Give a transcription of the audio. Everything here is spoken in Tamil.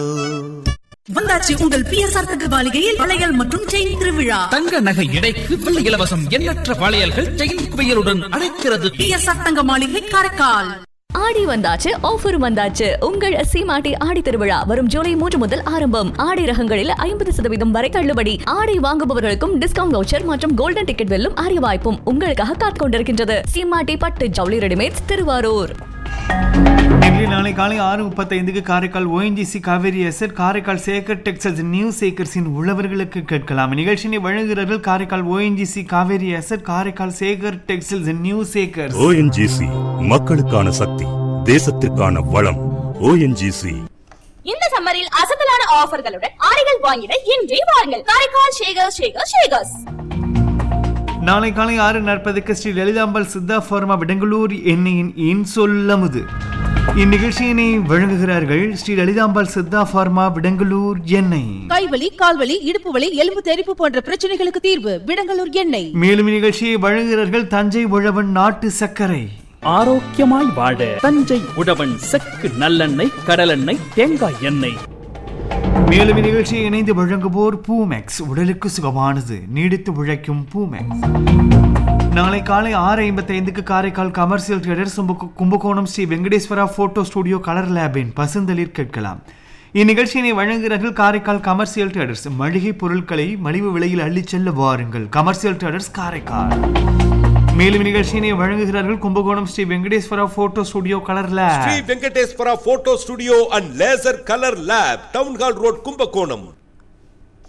வந்தாச்சு உங்கள் பிஎஸ்ஆர் தகவலிகையில் வளையல் மற்றும் செயின் திருவிழா தங்க நகை எடைக்கு வெள்ளி இலவசம் எண்ணற்ற வளையல்கள் செயின் குவியலுடன் அழைக்கிறது பிஎஸ்ஆர் தங்க மாளிகை காரைக்கால் ஆடி வந்தாச்சு ஆஃபர் வந்தாச்சு உங்கள் சீமாட்டி ஆடி திருவிழா வரும் ஜூலை மூன்று முதல் ஆரம்பம் ஆடை ரகங்களில் ஐம்பது சதவீதம் வரை தள்ளுபடி ஆடை வாங்குபவர்களுக்கும் டிஸ்கவுண்ட் வவுச்சர் மற்றும் கோல்டன் டிக்கெட் வெல்லும் அரிய வாய்ப்பும் உங்களுக்காக காத்துக் கொண்டிருக்கின்றது சீமாட்டி பட்டு ஜவுளி ரெடிமேட்ஸ் திருவாரூர் இன்று நாளை காலை ஆறு முப்பத்தைந்துக்கு Karaikal ONGC Cauvery asset Karaikal Sekar textiles new சேகர்ஸின் உழவர்களுக்கு கேட்கலாம் நிகழ்ச்சியை வழங்குகிறார்கள் Karaikal ONGC Cauvery asset Karaikal Sekar textiles new Sekars ONGC மக்களுக்கான சக்தி தேசத்திற்கான வளம் ஓஎன்ஜிசி இந்த சம்மரில் அசத்தலான ஆஃபர்களுடன் ஆடைகள் வாங்கிட இன்றே வாருங்கள் காரைக்கால் ஷேகர் ஷேகர் ஷேகர்ஸ் நாளை காலை ஆறு நாற்பதுக்கு ஸ்ரீ லலிதாம்பாள் சித்தா ஃபார்மா விடங்களூர் எண்ணெயின் இன் சொல்லமுது இந்நிகழ்ச்சியினை வழங்குகிறார்கள் ஸ்ரீ லலிதாம்பாள் சித்தா ஃபார்மா விடங்களூர் எண்ணெய் கைவலி கால்வலி இடுப்பு வலி எலும்பு தெறிப்பு போன்ற பிரச்சனைகளுக்கு தீர்வு விடங்கலூர் எண்ணெய் மேலும் இந்நிகழ்ச்சியை வழங்குகிறார்கள் தஞ்சை உழவன் நாட்டு சர்க்கரை ஆரோக்கியமாய் வாழ தஞ்சை உழவன் செக்கு நல்லெண்ணெய் கடலெண்ணெய் தேங்காய் எண்ணெய் மேலும் இந்நிகழ்ச்சியை இணைந்து வழங்குவோர் பூமெக்ஸ் உடலுக்கு சுகமானது நீடித்து உழைக்கும் பூமெக்ஸ் நாளை காலை ஆறு ஐம்பத்தி ஐந்துக்கு Karaikal commercial traders Kumbakonam Sri Venkateswara photo studio colour லேபின் பசுந்தளிர் கேட்கலாம் இந்நிகழ்ச்சியினை வழங்குகிறார்கள் காரைக்கால் கமர்ஷியல் ட்ரேடர்ஸ் மளிகை பொருட்களை மலிவு விலையில் அள்ளிச் செல்ல வாருங்கள் கமர்ஷியல் ட்ரேடர்ஸ் காரைக்கால் மேலும் இந்நிகழ்ச்சியினை வழங்குகிறார்கள் Kumbakonam Sri Venkateswara photo studio colour Sri lab Venkateswara photo studio and laser colour lab town hall road Kumbakonam